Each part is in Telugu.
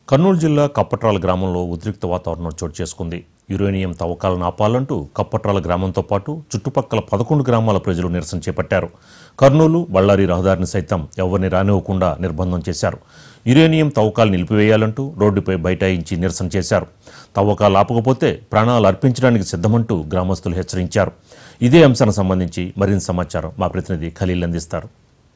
కర్నూలు జిల్లా కప్పట్రాల గ్రామంలో ఉద్రిక్త వాతావరణం చోటు చేసుకుంది యురేనియం తవ్వకాలను ఆపాలంటూ కప్పట్రాల గ్రామంతో పాటు చుట్టుపక్కల పదకొండు గ్రామాల ప్రజలు నిరసన చేపట్టారు కర్నూలు బళ్ళారి రహదారిని సైతం ఎవరిని రానివ్వకుండా నిర్బంధం చేశారు యురేనియం తవ్వకాలు నిలిపివేయాలంటూ రోడ్డుపై బైఠాయించి నిరసన చేశారు తవ్వకాలు ఆపకపోతే ప్రాణాలు అర్పించడానికి సిద్ధమంటూ గ్రామస్తులు హెచ్చరించారు ఇదే అంశానికి సంబంధించి మరింత సమాచారం మా ప్రతినిధి ఖలీల్ అందిస్తారు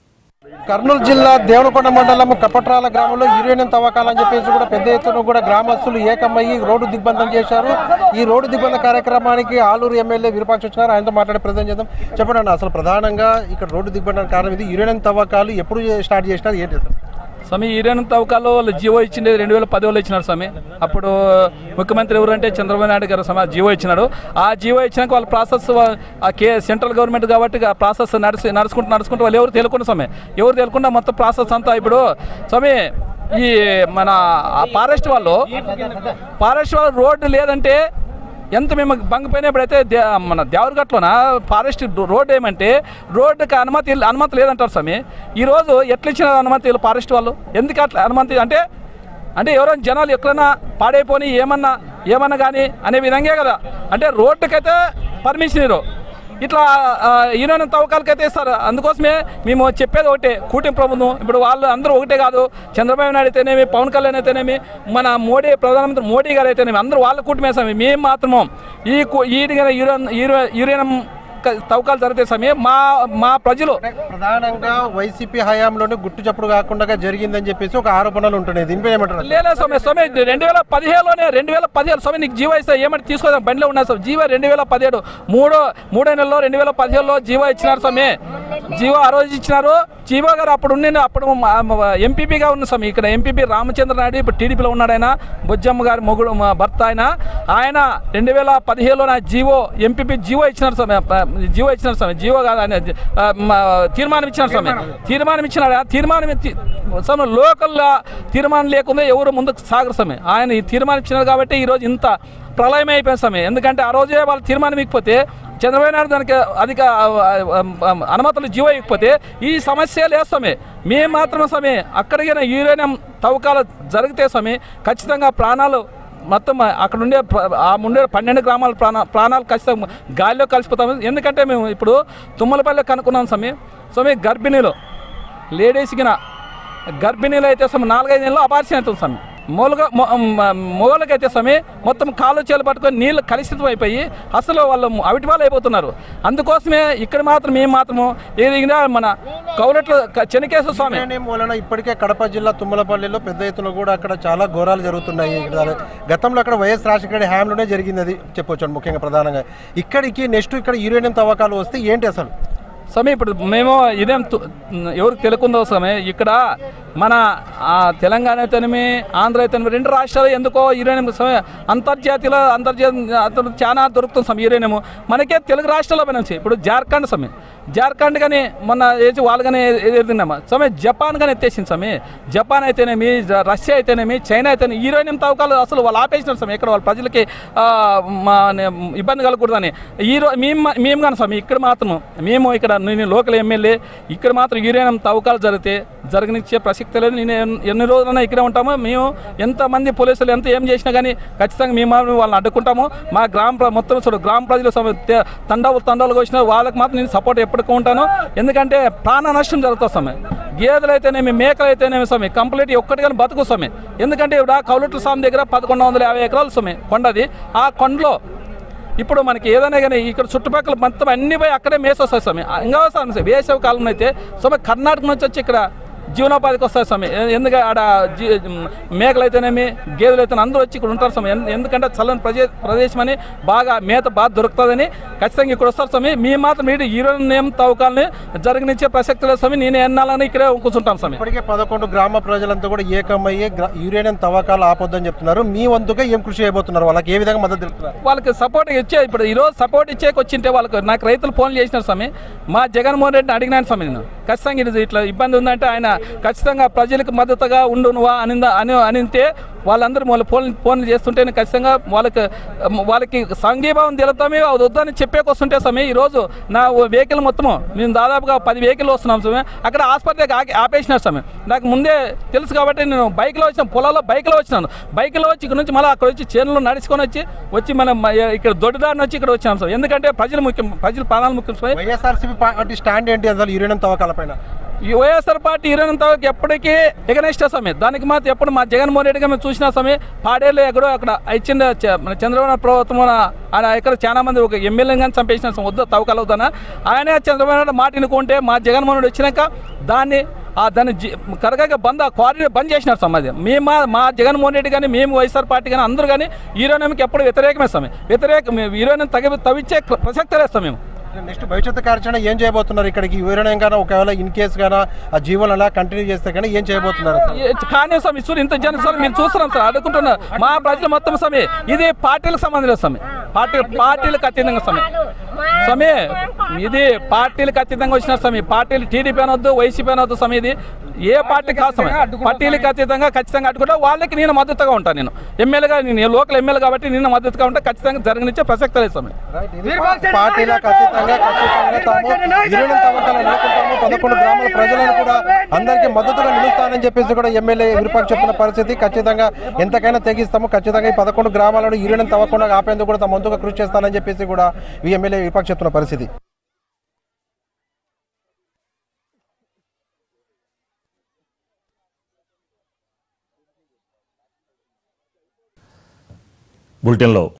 కర్నూలు జిల్లా దేవనకొండ మండలం కపట్రాల గ్రామంలో యురేనియం తవ్వకాలు అని చెప్పేసి కూడా పెద్ద ఎత్తున కూడా గ్రామస్తులు ఏకమయ్యి రోడ్డు దిగ్బంధం చేశారు ఈ రోడ్డు దిగ్బంధ కార్యక్రమానికి ఆలూరు ఎమ్మెల్యే విరూపాక్ష వచ్చినారు ఆయనతో మాట్లాడే ప్రయత్నం చేద్దాం చెప్పండి అన్న అసలు ప్రధానంగా ఇక్కడ రోడ్డు దిగ్బంధానికి కారణం ఇది యురేనియం తవ్వకాలు ఎప్పుడు స్టార్ట్ చేసినారు ఏంటి అసలు స్వామి ఈరేను తవ్వకాలు వాళ్ళు జీవో ఇచ్చిండే రెండు వేల పదివేలు ఇచ్చినారు స్వామి అప్పుడు ముఖ్యమంత్రి ఎవరంటే చంద్రబాబు నాయుడు గారు స్వామి ఆ జీవో ఇచ్చినాడు ఆ జీవో ఇచ్చినాక వాళ్ళ ప్రాసెస్ వా- ఆ కే సెంట్రల్ గవర్నమెంట్ కాబట్టి ఆ ప్రాసెస్ నడిచి నడుచుకుంటూ నడుచుకుంటూ వాళ్ళు ఎవరు తెలుకుండా స్వామి ఎవరు తెలుకుండా మొత్తం ప్రాసెస్ అంతా ఇప్పుడు స్వామి ఈ మన ఆ ఫారెస్ట్ వాళ్ళు ఫారెస్ట్ వాళ్ళు రోడ్డు లేదంటే ఎంత మేము బంగిపోయినప్పుడు అయితే దే- మన దేవరగట్లోన ఫారెస్ట్ రోడ్ ఏమంటే రోడ్డుకి అనుమతి అనుమతి లేదంటారు స్వామి ఈరోజు ఎట్లా ఇచ్చిన అనుమతి వీళ్ళు ఫారెస్ట్ వాళ్ళు ఎందుకు అట్లా అనుమతి అంటే అంటే ఎవరైనా జనాలు ఎక్కడైనా పాడైపోని ఏమన్నా ఏమన్నా కానీ అనే విధంగా కదా అంటే రోడ్డుకైతే పర్మిషన్ ఇరు ఇట్లా ఈయన తవ్వకాలకైతే ఇస్తారు అందుకోసమే మేము చెప్పేది ఒకటే కూటమి ప్రభుత్వం ఇప్పుడు వాళ్ళు అందరూ ఒకటే కాదు చంద్రబాబు నాయుడు అయితేనేమి పవన్ కళ్యాణ్ అయితేనేమి మన మోడీ ప్రధానమంత్రి మోడీ గారు అయితేనేమి అందరూ వాళ్ళ కూటమి స్వామి మేము మాత్రము ఈ కు- ఈ యూరియన్ యూరియన్ తవ్వకాలు జరిగితే స్వామి మా మా ప్రజలు ప్రధానంగా వైసీపీ హయాంలోనే గుట్టు చప్పుడు కాకుండా జరిగిందని చెప్పేసి ఒక ఆరోపణలు ఉంటున్నాయి దీనిపై ఏమంటారు లేదా స్వామి స్వామి రెండు వేల పదిహేడులోనే రెండు వేల పదిహేడు స్వామి నీకు జీవో ఇస్తా ఏమంటే తీసుకోదాం బండిలో ఉన్నాయి స్వామి జీవో రెండు వేల పదిహేడు మూడో మూడో నెలలో రెండు వేల పదిహేడులో జీవో ఇచ్చినారు స్వామి జీవో ఆ రోజు ఇచ్చినారు జీవో గారు అప్పుడు ఉండి అప్పుడు ఎంపీపీగా ఉన్న స్వామి ఇక్కడ ఎంపీపీ రామచంద్ర నాయుడు ఇప్పుడు టీడీపీలో ఉన్నాడు ఆయన బొజ్జమ్మ గారి మొగుడు మా భర్త ఆయన ఆయన రెండు వేల పదిహేడులో నా జీవో ఎంపీపీ జీవో ఇచ్చినారు స్వామి ఆ, జీవో ఇచ్చినారు స్వామి జీవో కాదు ఆయన ఆ, మా తీర్మానం ఇచ్చినారు స్వామి తీర్మానం ఇచ్చినాడు ఆ తీర్మానం ఇచ్చి- స్వామి లోకల్ తీర్మానం లేకుండా ఎవరు ముందుకు సాగరు స్వామి ఆయన ఈ తీర్మానం ఇచ్చినారు కాబట్టి ఈరోజు ఇంత ప్రళయం అయిపోయింది స్వామి ఎందుకంటే ఆ రోజే వాళ్ళు తీర్మానం ఇకపోతే చంద్రబాబు నాయుడు దానికి అధిక ఆ, ఆ, ఆ, అనుమతులు జీవో ఇకపోతే ఈ సమస్య లేదు స్వామి మేము మాత్రం స్వామి అక్కడికి యూరేనియం తవ్వకాలు జరిగితే స్వామి ఖచ్చితంగా ప్రాణాలు మొత్తం అక్కడ ఉండే ప్ర- ఆ ఉండే పన్నెండు గ్రామాల ప్రాణ ప్రాణాలు ఖచ్చితంగా గాలిలో కలిసిపోతాము ఎందుకంటే మేము ఇప్పుడు తుమ్మలపల్లి కనుక్కున్నాం స్వామి స్వామి గర్భిణీలు లేడీస్కి గర్భిణీలు అయితే స్వామి నాలుగైదు నెలలు అపార్షన్ అవుతుంది స్వామి మూలుగా మొగలకి అయితే స్వామి మొత్తం కాలు చేలు పట్టుకొని నీళ్ళు కలుషితం అయిపోయి అసలు వాళ్ళు అవిటి వాళ్ళు అయిపోతున్నారు అందుకోసమే ఇక్కడ మాత్రం మేము మాత్రము ఏదిగినా మన కౌలట్లు చెనకేశ్వర స్వామి యురేనియం వలన ఇప్పటికే కడప జిల్లా తుమ్మలపల్లిలో పెద్ద ఎత్తున కూడా అక్కడ చాలా ఘోరాలు జరుగుతున్నాయి ఇక్కడ గతంలో అక్కడ వైఎస్ రాజశేఖర హయాంలోనే జరిగింది అది చెప్పొచ్చు ముఖ్యంగా ప్రధానంగా ఇక్కడికి నెక్స్ట్ ఇక్కడ యురేనియం తవ్వకాలు వస్తే ఏంటి అసలు స్వామి ఇప్పుడు మేము ఇదేం తు- ఎవరికి తెలుకుందో స్వామి ఇక్కడ మన ఆ, తెలంగాణ అయితేనేమి ఆంధ్ర అయితేనేమి రెండు రాష్ట్రాలు ఎందుకో యురేనియం స్వామి అంతర్జాతీయ అంతర్జాతీయ చాలా దొరుకుతుంది స్వామి యురేనియం మనకే తెలుగు రాష్ట్రాల్లో పైన నుంచి ఇప్పుడు జార్ఖండ్ స్వామి జార్ఖండ్ కానీ మొన్న వేసి వాళ్ళు కానీ ఎదురుతున్నామా స్వామి జపాన్ కానీ ఎత్తేసింది స్వామి జపాన్ అయితేనేమి జ- రష్యా అయితేనేమి చైనా అయితేనేమి యురేనియం తవ్వకాలు అసలు వాళ్ళు ఆపేసినారు స్వామి ఇక్కడ వాళ్ళ ప్రజలకి ఆ, మా నే- ఇబ్బంది కలగకూడదని ఈ రో మేము మా- మేము కానీ స్వామి ఇక్కడ మాత్రం మేము ఇక్కడ నేను లోకల్ ఎమ్మెల్యే ఇక్కడ మాత్రం యురేనియం తవ్వకాలు జరిగితే జరగనిచ్చే ప్రసక్తి లేదు నేను ఎన్- ఎన్ని రోజులైనా ఇక్కడే ఉంటాము మేము ఎంతమంది పోలీసులు ఎంత ఏం చేసినా కానీ ఖచ్చితంగా మేము మాత్రం వాళ్ళని అడ్డుకుంటాము మా గ్రామ ప్ర- మొత్తం చూడు గ్రామ ప్రజలు స్వామి తే- తండాలు తండాలుగా వచ్చిన వాళ్ళకి మాత్రం నేను సపోర్ట్ ఎప్పటికీ ఉంటాను ఎందుకంటే ప్రాణ నష్టం జరుగుతుంది స్వామి గేదెలు అయితేనేమి మేకలు అయితేనేమి స్వామి కంప్లీట్ ఒక్కటి కానీ బతుకు స్వామి ఎందుకంటే ఇప్పుడు ఆ కౌలుట్ల స్వామి దగ్గర పదకొండు వందల యాభై ఎకరాలు స్వామి కొండది ఆ కొండలో ఇప్పుడు మనకి ఏదైనా కానీ ఇక్కడ చుట్టుపక్కల మొత్తం అన్ని పోయి అక్కడే మేసి వస్తాయి స్వామి ఇంకా స్వామి వేసవి కాలం అయితే స్వామి కర్ణాటక నుంచి వచ్చి ఇక్కడ జీవనోపాధికి వస్తాయి స్వామి ఎ- ఎందుకంటే ఆడ జీ మేకలు అయితేనేమి గేదెలు అయితే అందరూ వచ్చి ఇక్కడ ఉంటారు స్వామి ఎందు- ఎందుకంటే చల్లని ప్రదే ప్రదేశం అని బాగా మేత బాగా దొరుకుతుందని ఖచ్చితంగా ఇక్కడ వస్తారు స్వామి మీ మాత్రం మీరు యూరోనియం తవ్వకాలని జరగనిచ్చే ప్రసక్తి లేదు స్వామి నేను ఎన్నాలని ఇక్కడే కూర్చుంటాం స్వామి ఇప్పటికే పదకొండు గ్రామ ప్రజలంతా కూడా ఏకమయ్యే గ్రా- యురేనియం తవ్వకాలు ఆపొద్దని చెప్తున్నారు మీ వంతుగా ఏం కృషి చేయబోతున్నారు వాళ్ళకి ఏ విధంగా మద్దతు తెలుపుతున్నారు వాళ్ళకి సపోర్ట్ ఇచ్చే ఇప్పుడు ఈరోజు సపోర్ట్ ఇచ్చేకి వచ్చింటే వాళ్ళకి నాకు రైతులు ఫోన్లు చేసినారు స్వామి మా జగన్మోహన్ రెడ్డిని అడిగినాను స్వామి నేను ఖచ్చితంగా ఇది ఇట్లా ఇబ్బంది ఉందంటే ఆయన ఖచ్చితంగా ప్రజలకు మద్దతుగా ఉండు నువ్వా అనిందా అని అనింటే వాళ్ళందరూ వాళ్ళ ఫోన్ ఫోన్లు చేస్తుంటే నేను ఖచ్చితంగా వాళ్ళకి వాళ్ళకి సంఘీభావం తెలుతామే అది వద్దని చెప్పేకొస్తుంటే సమయం ఈరోజు నా వెహికల్ మొత్తము నేను దాదాపుగా పది వెహికల్ వస్తున్నాం సమయం అక్కడ ఆసుపత్రికి ఆగి ఆపేసినారు సమయం నాకు ముందే తెలుసు కాబట్టి నేను బైక్లో వచ్చిన పొలాల్లో బైక్లో వచ్చినాను బైక్లో వచ్చి ఇక్కడ నుంచి మళ్ళీ అక్కడ వచ్చి చేనులో నడుచుకొని వచ్చి వచ్చి మనం మ- ఇక్కడ దొడ్డిదారిని వచ్చి ఇక్కడ వచ్చాం సార్ ఎందుకంటే ప్రజలు ముఖ్యం ప్రజల ప్రాణాలు ముఖ్యం సార్ వైఎస్ఆర్సీపీ పార్టీ స్టాండ్ ఏంటి అసలు యురేనియం తవ్వకాల పైన ఈ వైఎస్ఆర్ పార్టీ ఇరవై తారీఖు ఎప్పటికీ ఎగనెస్ట్ సమయం దానికి మాత్రం ఎప్పుడు మా జగన్మోహన్ రెడ్డి గారు మేము చూసిన సమయం పాడేళ్ళు ఎక్కడో అక్కడ ఇచ్చిన చ- మన చంద్రబాబు నాయుడు ప్రభుత్వం ఆయన ఎక్కడ చాలా మంది ఒక ఎమ్మెల్యే కానీ చంపేసిన సమయం వద్దు తవ్వకాలు అవుతానా ఆయనే చంద్రబాబు నాయుడు మాట వినుకుంటే మా జగన్మోహన్ రెడ్డి వచ్చినాక దాన్ని ఆ దాన్ని జి- కరగగా బంద్ ఆ క్వారిటీ బంద్ చేసినారు సమాజం మేము మా మా జగన్మోహన్ రెడ్డి కానీ మేము వైఎస్ఆర్ పార్టీ కానీ అందరూ కానీ ఈరోనమికి ఎప్పుడు వ్యతిరేకమే సమయం వ్యతిరేక ఈరోనం తగి తవ్వించే ప్రసక్తి లేదు సమయం నెక్స్ట్ భవిష్యత్తు కార్యాచరణ ఏం చేయబోతున్నారు ఇక్కడికి యురేనియం గానా ఒకవేళ ఇన్ కేస్ గానా ఆ జీవోలు అలా కంటిన్యూ చేస్తే కానీ ఏం చేయబోతున్నారు అసలు? ఏ- కానీ స్వామి చూడు ఇంత జన సార్ మీరు చూస్తున్నాం సార్ అడుగుకుంటున్నారు మా ప్రజలు మొత్తం సమయం ఇది పార్టీలకు సంబంధం లేదు సమయం పార్టీ పార్టీలకు అతీతంగా సమయం సమయ ఇది పార్టీలకు అతీతంగా వచ్చిన సమయం పార్టీలు టీడీపీ అనొద్దు వైసీపీ అనొద్దు సమయం ఇది ఏ పార్టీ కాదు సమయం పార్టీలకు అతీతంగా ఖచ్చితంగా అడ్డుకుంటా వాళ్ళకి నేను మద్దతుగా ఉంటాను నేను ఎమ్మెల్యేగా నేను లోకల్ ఎమ్మెల్యే కాబట్టి నేను మద్దతుగా ఉంటా ఖచ్చితంగా జరగనిచ్చే ప్రసక్తి లేదు సమయం రైట్, ఇది పార్టీలకు అతీతంగా ఖచ్చితంగా తాము యురేనియం తవ్వకాలు అనుకుంటాము పదకొండు గ్రామాల ప్రజలను కూడా అందరికీ మద్దతుగా నిలుస్తానని చెప్పేసి కూడా ఎమ్మెల్యే విరూపాక్ష చెప్పిన పరిస్థితి ఖచ్చితంగా ఎంతకైనా తెగిస్తాము ఖచ్చితంగా ఈ పదకొండు గ్రామాలను యురేనియం తవ్వకుండా ఆపేందుకు కూడా తమ వంతుగా కృషి చేస్తానని చెప్పేసి కూడా ఈ ఎమ్మెల్యే విరూపాక్ష చెప్తున్న పరిస్థితి బులెటిన్లో